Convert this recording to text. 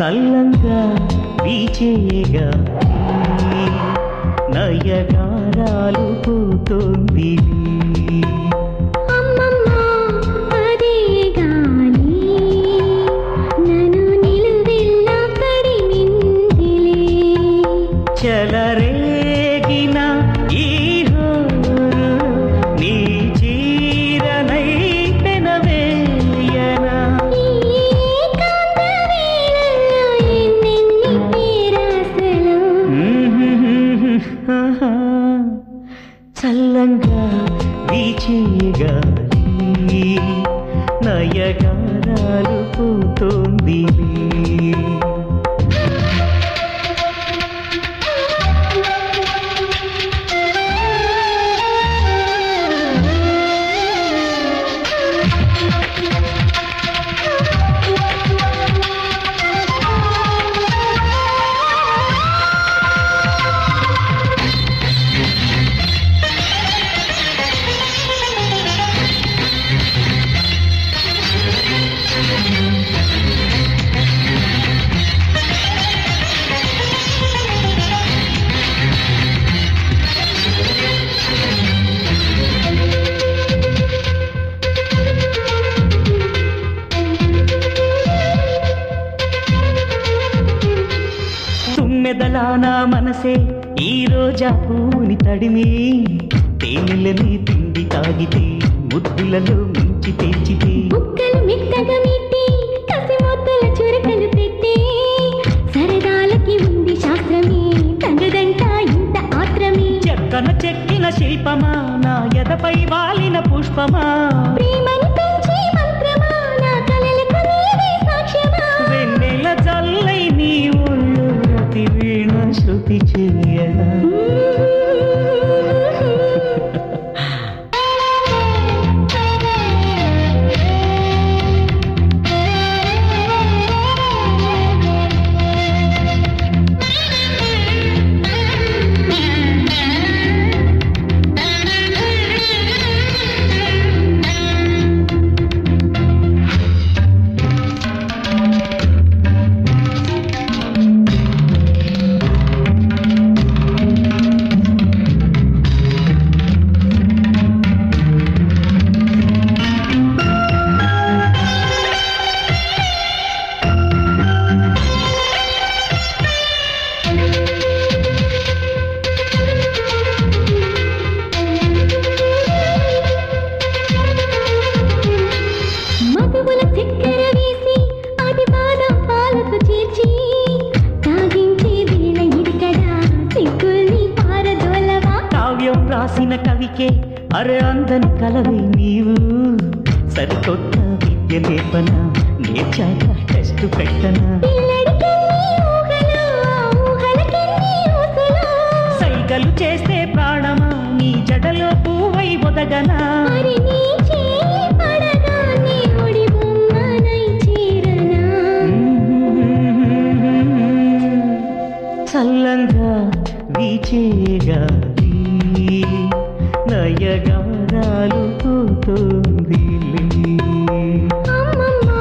చల్లంగా వీచేగా నయగారాలు పోతోంది అమ్మమ్మ అదే గాలి నన్ను నిలువెల్లా కడిమిందిలే చెలరేగిన ఈ హోరు నీ చీరనై పెనవేయనా ఈ ఏకాంత వేళల్లో ఎన్నెన్ని పేరాసలు చల్లంగా వీచేగాలి నయగారాలు పోతోంది తుమ్మెదలా నా మనసే ఈ రోజా పూని తడిమి తేనెలని తిండి తాగితే ముద్దులలో మించి తెచ్చితే బుక్కలు మెత్తగా మెట్టి కసిమొత్తుల చురకలు పెట్టి సరదాలకి ఉంది శాస్త్రమే తగదంట ఇంత ఆత్రమే చెక్కన చెక్కిన శిల్పమా నా ఎదపై వాలిన పుష్పమా ప్రేమని పెంచే మంత్రమా నా కలలకు నీవే సాక్ష్యమా వెన్నెల జల్లై నీ ఒళ్ళు రతి వీణ శృతి చేయనా మధువుల చక్కెర వేసి అది బాదం పాలకు చేర్చి తాగించే వేళ ఇది కదా సిగ్గుల్ని పారదోలవా కావ్యం రాసిన కవికే అరే అందని కలవి నీవు సరికొత్త విద్య నేర్పన నేర్చాక టెస్ట్ పెట్టనా పిల్లడికెన్ని ఊహలు ఆ ఊహలకెన్ని ఊసులు సైగలు చేస్తే ప్రాణమా నీ జడలో పువ్వై ఒదగనా మరి నీ చేయి పడగానే ఒడి బొమ్మనై చేరనా చల్లంగా వీచేగాలి నయగారాలు పోతోంది అమ్మమ్మ